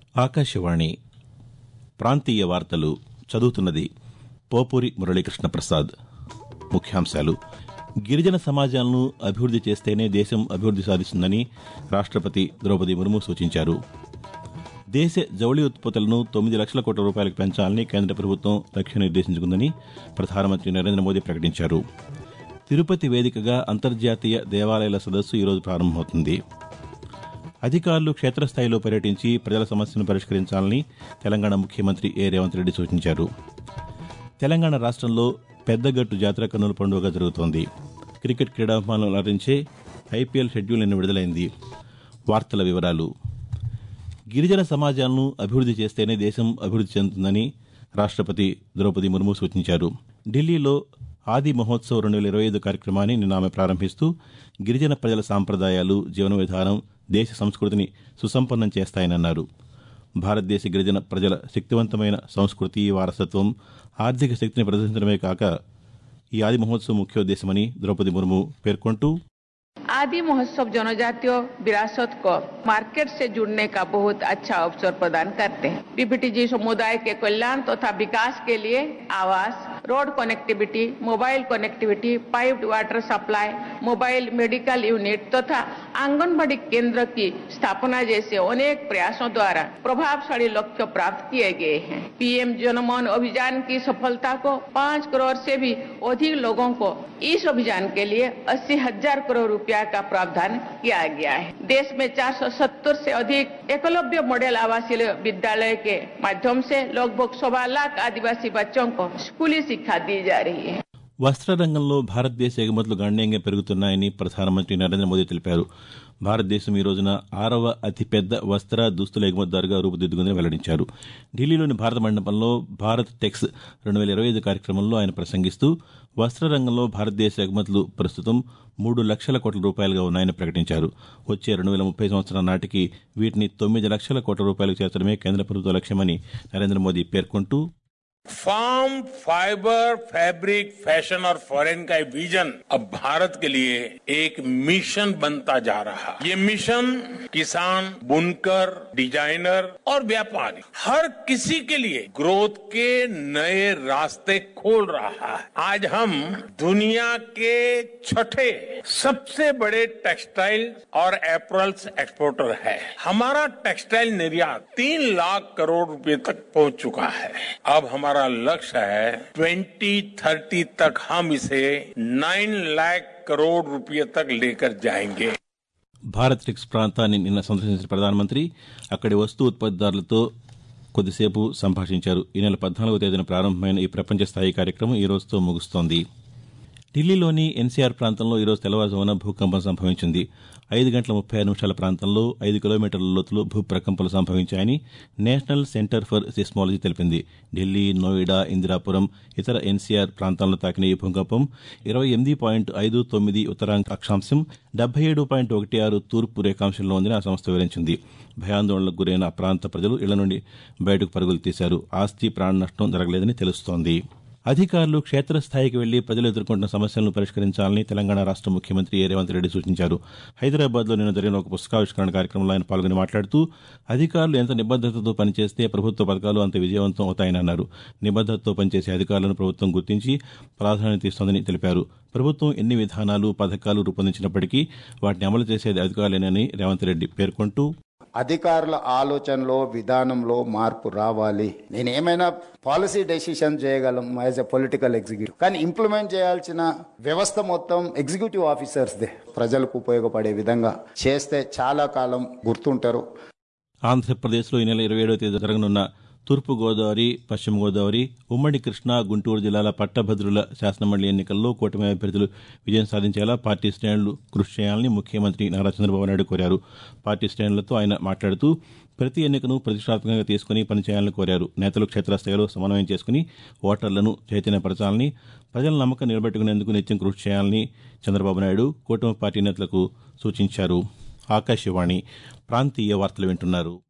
ఆకాశవాణి ప్రాంతీయ వార్తలు చదువుతున్నది పోపూరి మురళీకృష్ణ ప్రసాద్ ముఖ్యాంశాలు గిరిజన సమాజాలను అభివృద్ది చేస్తేనే దేశం అభివృద్ది సాధిస్తుందని రాష్టపతి ద్రౌపది ముర్ము సూచించారు దేశ జౌళి ఉత్పత్తులను తొమ్మిది లక్షల కోట్ల రూపాయలకు పెంచాలని కేంద్ర ప్రభుత్వం లక్ష్యం నిర్దేశించుకుందని ప్రధానమంత్రి నరేంద్ర మోదీ ప్రకటించారు తిరుపతి వేదికగా అంతర్జాతీయ దేవాలయాల సదస్సు ఈరోజు ప్రారంభమవుతుంది అధికారులు క్షేత్రస్థాయిలో పర్యటించి ప్రజల సమస్యలను పరిష్కరించాలని తెలంగాణ ముఖ్యమంత్రి ఏ రేవంత్ రెడ్డి సూచించారు తెలంగాణ రాష్ట్రంలో పెద్దగట్టు జాతర కన్నుల పండుగ జరుగుతోంది క్రికెట్ క్రీడాభిమానులు అలరించే ఐపీఎల్ షెడ్యూల్ నిన్న విడుదలైంది వార్తల వివరాలు గిరిజన సమాజాలను అభివృద్ది చేస్తేనే దేశం అభివృద్ది చెందుతుందని రాష్టపతి ద్రౌపది ముర్ము సూచించారు ఢిల్లీలో ఆది మహోత్సవ్ రెండు వేల ఇరవై ఐదు కార్యక్రమాన్ని నిన్న ఆమె ప్రారంభిస్తూ గిరిజన ప్రజల సాంప్రదాయాలు జీవన విధానం దేశ సంస్కృతిని సుసంపన్నం చేస్తాయని అన్నారు భారతదేశ గిరిజన ప్రజల శక్తివంతమైన సంస్కృతి వారసత్వం ఆర్థిక శక్తిని ప్రదర్శించడమే కాక ఈ ఆది మహోత్సవం ముఖ్యోద్దేశమని ద్రౌపది ముర్ము పేర్కొంటూ आदि महोत्सव जनजातीय विरासत को मार्केट से जुड़ने का बहुत अच्छा अवसर प्रदान करते हैं पीपीटीजी समुदाय के कल्याण तथा विकास के लिए आवास road connectivity mobile connectivity piped water supply mobile medical unit तथा आंगनबाड़ी केंद्र की स्थापना जैसे अनेक प्रयासों द्वारा प्रभावशाली लक्ष्य प्राप्त किए गए हैं पीएम जनमन अभियान की सफलता को पाँच करोड़ से भी अधिक लोगों को इस अभियान के लिए अस्सी हजार करोड़ रुपया का प्रावधान किया गया है देश में 470 से अधिक एकलव्य मॉडल आवासीय विद्यालय के माध्यम से लगभग सवा लाख आदिवासी बच्चों को स्कूली शिक्षा दी जा रही है వస్త్ర రంగంలో భారతదేశ ఎగుమతులు గణనీయంగా పెరుగుతున్నాయని ప్రధానమంత్రి నరేంద్ర మోదీ తెలిపారు భారతదేశం ఈ రోజున ఆరవ అతిపెద్ద వస్త్ర దుస్తుల ఎగుమతిదారుగా రూపుదిద్దుకుందని వెల్లడించారు ఢిల్లీలోని భారత మండపంలో భారత్ టెక్స్ రెండు వేల ఇరవై ఐదు కార్యక్రమంలో ఆయన ప్రసంగిస్తూ వస్త్ర రంగంలో భారతదేశ ఎగుమతులు ప్రస్తుతం మూడు లక్షల కోట్ల రూపాయలుగా ఉన్నాయని ప్రకటించారు వచ్చే రెండు వేల ముప్పై సంవత్సరం నాటికి వీటిని తొమ్మిది లక్షల కోట్ల రూపాయలకు చేర్చడమే కేంద్ర ప్రభుత్వ లక్ష్యమని నరేంద్ర మోదీ పేర్కొంటూ फार्म फाइबर फैब्रिक फैशन और फॉरेन का ये विजन अब भारत के लिए एक मिशन बनता जा रहा है ये मिशन किसान बुनकर डिजाइनर और व्यापारी हर किसी के लिए ग्रोथ के नए रास्ते खोल रहा है आज हम दुनिया के छठे सबसे बड़े टेक्सटाइल और एप्रल्स एक्सपोर्टर है हमारा टेक्सटाइल निर्यात तीन लाख करोड़ रुपए तक पहुंच चुका है अब हमारा लक्ष्य है 2030 तक हम इसे 9 लाख करोड़ रुपए तक लेकर जाएंगे భారత్ టెక్స్ ప్రాంతాన్ని నిన్న సందర్శించిన ప్రధానమంత్రి అక్కడి వస్తు ఉత్పత్తిదారులతో కొద్దిసేపు సంభాషించారు ఈ నెల పద్నాలుగో తేదీన ప్రారంభమైన ఈ ప్రపంచ స్థాయి కార్యక్రమం ఈ రోజుతో ముగుస్తోంది ఢిల్లీలోని ఎన్సీఆర్ ప్రాంతంలో ఈరోజు తెల్లవారుజామున భూకంపం సంభవించింది ఐదు గంటల ముప్పై ఆరు నిమిషాల ప్రాంతంలో ఐదు కిలోమీటర్ల లోతులో భూ ప్రకంపనలు సంభవించాయని నేషనల్ సెంటర్ ఫర్ సిస్మాలజీ తెలిపింది ఢిల్లీ నోయిడా ఇందిరాపురం ఇతర ఎన్సీఆర్ ప్రాంతాలను తాకిన ఈ భూకంపం ఇరవై ఎనిమిది పాయింట్ ఐదు తొమ్మిది ఉత్తరాంక అక్షాంశం డెబ్బై ఏడు పాయింట్ ఒకటి ఆరు తూర్పు రేఖాంశంలో ఉందని ఆ సంస్థ వివరించింది భయాందోళనలకు గురైన ఆ ప్రాంత ప్రజలు ఇళ్ల నుండి బయటకు పరుగులు తీశారు ఆస్తి ప్రాణ నష్టం జరగలేదని తెలుస్తోంది అధికారులు క్షేత్రస్థాయికి వెళ్లి ప్రజలు ఎదుర్కొంటున్న సమస్యలను పరిష్కరించాలని తెలంగాణ రాష్ట ముఖ్యమంత్రి ఏ రేవంత్ రెడ్డి సూచించారు హైదరాబాద్లో నిన్న జరిగిన ఒక పుస్తకావిష్కరణ కార్యక్రమంలో ఆయన పాల్గొని మాట్లాడుతూ అధికారులు ఎంత నిబద్దతతో పనిచేస్తే ప్రభుత్వ పథకాలు అంత విజయవంతం అవుతాయని అన్నారు నిబద్దతతో పనిచేసే అధికారులను ప్రభుత్వం గుర్తించి ప్రాధాన్యత ఇస్తోందని తెలిపారు ప్రభుత్వం ఎన్ని విధానాలు పథకాలు రూపొందించినప్పటికీ వాటిని అమలు చేసేది అధికారులేనని రేవంత్ రెడ్డి పేర్కొంటూ అధికారుల ఆలోచనలో విధానంలో మార్పు రావాలి నేను ఏమైనా పాలసీ డెసిషన్ చేయగలం యాజ్ ఎ పొలిటికల్ ఎగ్జిక్యూటివ్ కానీ ఇంప్లిమెంట్ చేయాల్సిన వ్యవస్థ మొత్తం ఎగ్జిక్యూటివ్ ఆఫీసర్స్దే ప్రజలకు ఉపయోగపడే విధంగా చేస్తే చాలా కాలం గుర్తుంటారు ఆంధ్రప్రదేశ్లో ఈ నెల ఇరవై ఏడవ తేదీ జరగనున్న తూర్పు గోదావరి పశ్చిమ గోదావరి ఉమ్మడి కృష్ణా గుంటూరు జిల్లాల పట్టభద్రుల శాసనమండలి ఎన్నికల్లో కూటమి అభ్యర్థులు విజయం సాధించేలా పార్టీ శ్రేణులు కృషి చేయాలని ముఖ్యమంత్రి నారా చంద్రబాబు నాయుడు కోరారు పార్టీ శ్రేణులతో ఆయన మాట్లాడుతూ ప్రతి ఎన్నికను ప్రతిష్టాత్మకంగా తీసుకుని పనిచేయాలని కోరారు నేతలు క్షేత్రస్థాయిలో సమన్వయం చేసుకుని ఓటర్లను చైతన్యపరచాలని ప్రజల నమ్మకం నిలబెట్టుకునేందుకు నిత్యం కృషి చేయాలని చంద్రబాబు నాయుడు కూటమి పార్టీ నేతలకు సూచించారు ఆకాశవాణి ప్రాంతీయ వార్తలు వింటున్నారు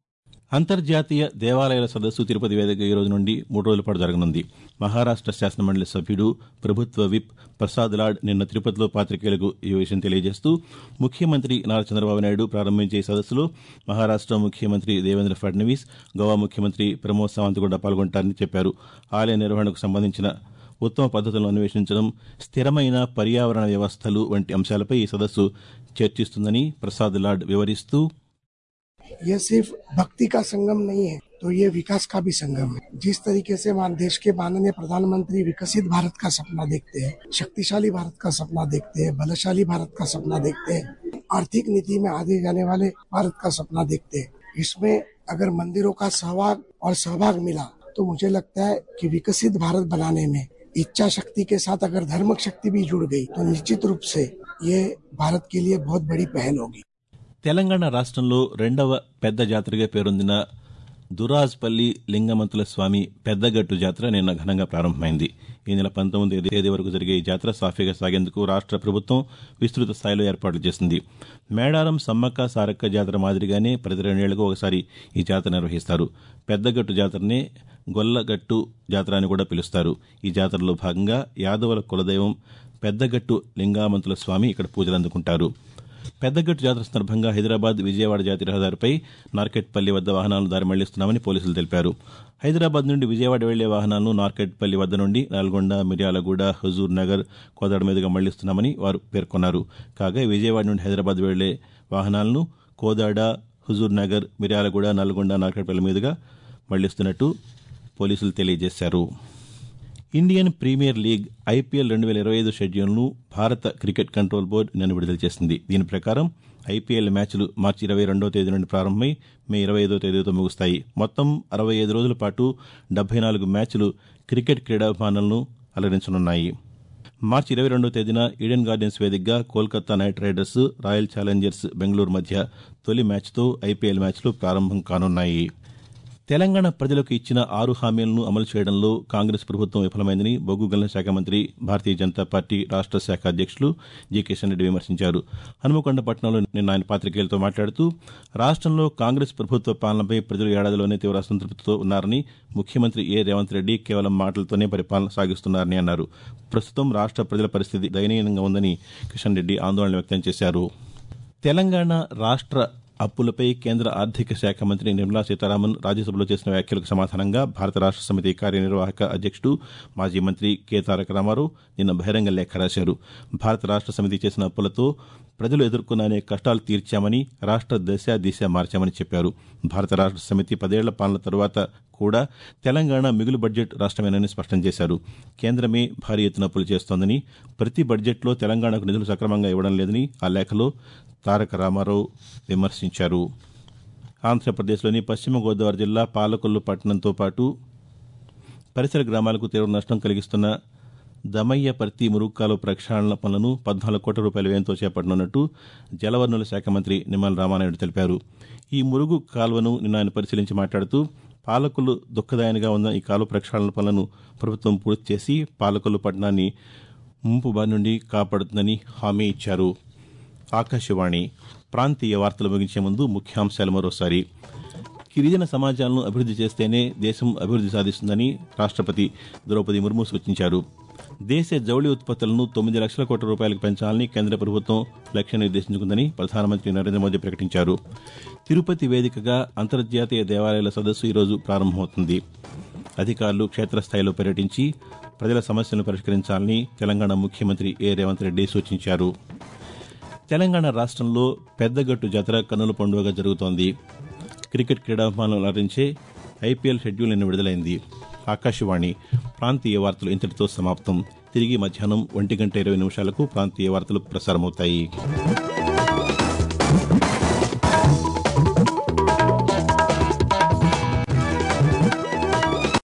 అంతర్జాతీయ దేవాలయాల సదస్సు తిరుపతి వేదిక ఈ రోజు నుండి మూడు రోజుల పాటు జరగనుంది మహారాష్ట శాసనమండలి సభ్యుడు ప్రభుత్వ విప్ ప్రసాద్ లాడ్ నిన్న తిరుపతిలో పాతికేయులకు ఈ విషయం తెలియజేస్తూ ముఖ్యమంత్రి నారా చంద్రబాబు నాయుడు ప్రారంభించే ఈ సదస్సులో మహారాష్ట ముఖ్యమంత్రి దేవేంద్ర ఫడ్నవీస్ గోవా ముఖ్యమంత్రి ప్రమోద్ సావంత్ కూడా పాల్గొంటారని చెప్పారు ఆలయ నిర్వహణకు సంబంధించిన ఉత్తమ పద్దతులను అన్వేషించడం స్థిరమైన పర్యావరణ వ్యవస్థలు వంటి అంశాలపై ఈ సదస్సు చర్చిస్తుందని ప్రసాద్ లాడ్ వివరిస్తూ ये सिर्फ भक्ति का संगम नहीं है तो ये विकास का भी संगम है जिस तरीके से मान देश के माननीय प्रधानमंत्री विकसित भारत का सपना देखते हैं शक्तिशाली भारत का सपना देखते हैं बलशाली भारत का सपना देखते हैं आर्थिक नीति में आगे जाने वाले भारत का सपना देखते हैं इसमें अगर मंदिरों का सहभाग और सहभाग मिला तो मुझे लगता है कि विकसित भारत बनाने में इच्छा शक्ति के साथ अगर धर्म शक्ति भी जुड़ गई तो निश्चित रूप से ये भारत के लिए बहुत बड़ी पहल होगी తెలంగాణ రాష్ట్రంలో రెండవ పెద్ద జాతరగా పేరొందిన దురాజ్పల్లి లింగమంతుల స్వామి పెద్దగట్టు జాతర నిన్న ఘనంగా ప్రారంభమైంది ఈ నెల పంతొమ్మిది తేదీ వరకు జరిగే ఈ జాతర సాఫీగా సాగేందుకు రాష్ట్ర ప్రభుత్వం విస్తృత స్థాయిలో ఏర్పాట్లు చేసింది మేడారం సమ్మక్క సారక్క జాతర మాదిరిగానే ప్రతి రెండేళ్లకు ఒకసారి ఈ జాతర నిర్వహిస్తారు పెద్దగట్టు జాతరనే గొల్లగట్టు జాతర అని కూడా పిలుస్తారు ఈ జాతరలో భాగంగా యాదవుల కులదైవం పెద్దగట్టు లింగామంతుల స్వామి ఇక్కడ పూజలు అందుకుంటారు పెద్దగట్టు జాతర సందర్భంగా హైదరాబాద్ విజయవాడ జాతీయ రహదారిపై నార్కెట్పల్లి వద్ద వాహనాలను దారి మళ్లిస్తున్నామని పోలీసులు తెలిపారు హైదరాబాద్ నుండి విజయవాడ వెళ్లే వాహనాలను నార్కెట్పల్లి వద్ద నుండి నల్గొండ మిర్యాలగూడ హుజూర్ నగర్ కోదాడ మీదుగా మళ్లిస్తున్నామని వారు పేర్కొన్నారు కాగా విజయవాడ నుండి హైదరాబాద్ వెళ్లే వాహనాలను కోదాడ హుజూర్ నగర్ మిర్యాలగూడ నల్గొండ నార్కెట్పల్లి మీదుగా మళ్లిస్తున్నట్టు పోలీసులు తెలియజేశారు ఇండియన్ ప్రీమియర్ లీగ్ ఐపీఎల్ రెండు వేల ఇరవై ఐదు షెడ్యూల్ను భారత క్రికెట్ కంట్రోల్ బోర్డు నిన్న విడుదల చేసింది దీని ప్రకారం ఐపీఎల్ మ్యాచ్లు మార్చి ఇరవై రెండో తేదీ నుండి ప్రారంభమై మే ఇరవై ఐదో తేదీతో ముగుస్తాయి మొత్తం అరవై ఐదు రోజుల పాటు డెబ్బై నాలుగు మ్యాచ్లు క్రికెట్ క్రీడాభిమానులను అలరించనున్నాయి మార్చి ఇరవై రెండో తేదీన ఈడెన్ గార్డెన్స్ వేదికగా Kolkata Knight Riders Royal Challengers Bengaluru మధ్య తొలి మ్యాచ్తో ఐపీఎల్ మ్యాచ్లు ప్రారంభం కానున్నాయి తెలంగాణ ప్రజలకు ఇచ్చిన ఆరు హామీలను అమలు చేయడంలో కాంగ్రెస్ ప్రభుత్వం విఫలమైందని బొగ్గు గనుల శాఖ మంత్రి భారతీయ జనతా పార్టీ రాష్ట్ర శాఖ అధ్యక్షులు జి కిషన్ రెడ్డి విమర్శించారు హనుమకొండ పట్టణంలో నిన్న ఆయన పాతికేయులతో మాట్లాడుతూ రాష్ట్రంలో కాంగ్రెస్ ప్రభుత్వ పాలనపై ప్రజలు ఏడాదిలోనే తీవ్ర అసంతృప్తితో ఉన్నారని ముఖ్యమంత్రి ఏ రేవంత్ రెడ్డి కేవలం మాటలతోనే పరిపాలన సాగిస్తున్నారని అన్నారు ప్రస్తుతం రాష్ట్ర ప్రజల పరిస్థితి దయనీయంగా ఉందని కిషన్ రెడ్డి ఆందోళన వ్యక్తం చేశారు తెలంగాణ రాష్ట్ర అప్పులపై కేంద్ర ఆర్థిక శాఖ మంత్రి నిర్మలా సీతారామన్ రాజ్యసభలో చేసిన వ్యాఖ్యలకు సమాధానంగా భారత రాష్ట్ర సమితి కార్యనిర్వాహక అధ్యక్షుడు మాజీ మంత్రి కె తారక రామారావు నిన్న బహిరంగ లేఖ రాశారు భారత రాష్ట్ర సమితి చేసిన అప్పులతో ప్రజలు ఎదుర్కొన్న అనేక కష్టాలు తీర్చామని రాష్ట్ర దశ దిశ మార్చామని చెప్పారు భారత రాష్ట్ర సమితి పదేళ్ల పాలన తరువాత కూడా తెలంగాణ మిగులు బడ్జెట్ రాష్ట్రమేనని స్పష్టం చేశారు కేంద్రమే భారీ ఎత్తున అప్పులు చేస్తోందని ప్రతి బడ్జెట్లో తెలంగాణకు నిధులు సక్రమంగా ఇవ్వడం లేదని ఆ లేఖలో తారక రామారావు విమర్శించారు ఆంధ్రప్రదేశ్లోని పశ్చిమ గోదావరి జిల్లా పాలకొల్లు పట్టణంతో పాటు పరిసర గ్రామాలకు తీవ్ర నష్టం కలిగిస్తున్న దమయ్యపర్తి మురుక్కాలు ప్రక్షాళన పనులను పద్నాలుగు కోట్ల రూపాయల వ్యయంతో చేపట్టనున్నట్టు జలవనరుల శాఖ మంత్రి నిమ్మల రామానాయుడు తెలిపారు ఈ మురుగు కాలువను నిన్న ఆయన పరిశీలించి మాట్లాడుతూ పాలకులు దుఃఖదాయనిగా ఉన్న ఈ కాలువ ప్రక్షాళన పనులను ప్రభుత్వం పూర్తి చేసి పాలకొల్లు పట్టణాన్ని ముంపు బారి నుండి కాపాడుతుందని హామీ ఇచ్చారు ఆకాశవాణి ప్రాంతీయ వార్తలు ముగించే ముందు ముఖ్యాంశాలు మరోసారి గిరిజన సమాజాలను అభివృద్ధి చేస్తేనే దేశం అభివృద్ధి సాధిస్తుందని రాష్ట్రపతి ద్రౌపది ముర్ము సూచించారు దేశ జౌళి ఉత్పత్తులను తొమ్మిది లక్షల కోట్ల రూపాయలకు పెంచాలని కేంద్ర ప్రభుత్వం లక్ష్యం నిర్దేశించుకుందని ప్రధానమంత్రి నరేంద్ర మోదీ ప్రకటించారు తిరుపతి వేదికగా అంతర్జాతీయ దేవాలయాల సదస్సు ఈరోజు ప్రారంభమవుతుంది అధికారులు క్షేత్రస్థాయిలో పర్యటించి ప్రజల సమస్యలను పరిష్కరించాలని తెలంగాణ ముఖ్యమంత్రి ఏ రేవంత్ రెడ్డి సూచించారు తెలంగాణ రాష్ట్రంలో పెద్దగట్టు జాతర కన్నుల పండుగగా జరుగుతోంది క్రికెట్ క్రీడాభిమానులు అలరించే ఐపీఎల్ షెడ్యూల్ నిన్న విడుదలైంది ఆకాశవాణి ప్రాంతీయ వార్తలు ఇంతటితో సమాప్తం తిరిగి మధ్యాహ్నం ఒంటి గంట ఇరవై నిమిషాలకు ప్రాంతీయ వార్తలు ప్రసారమవుతాయి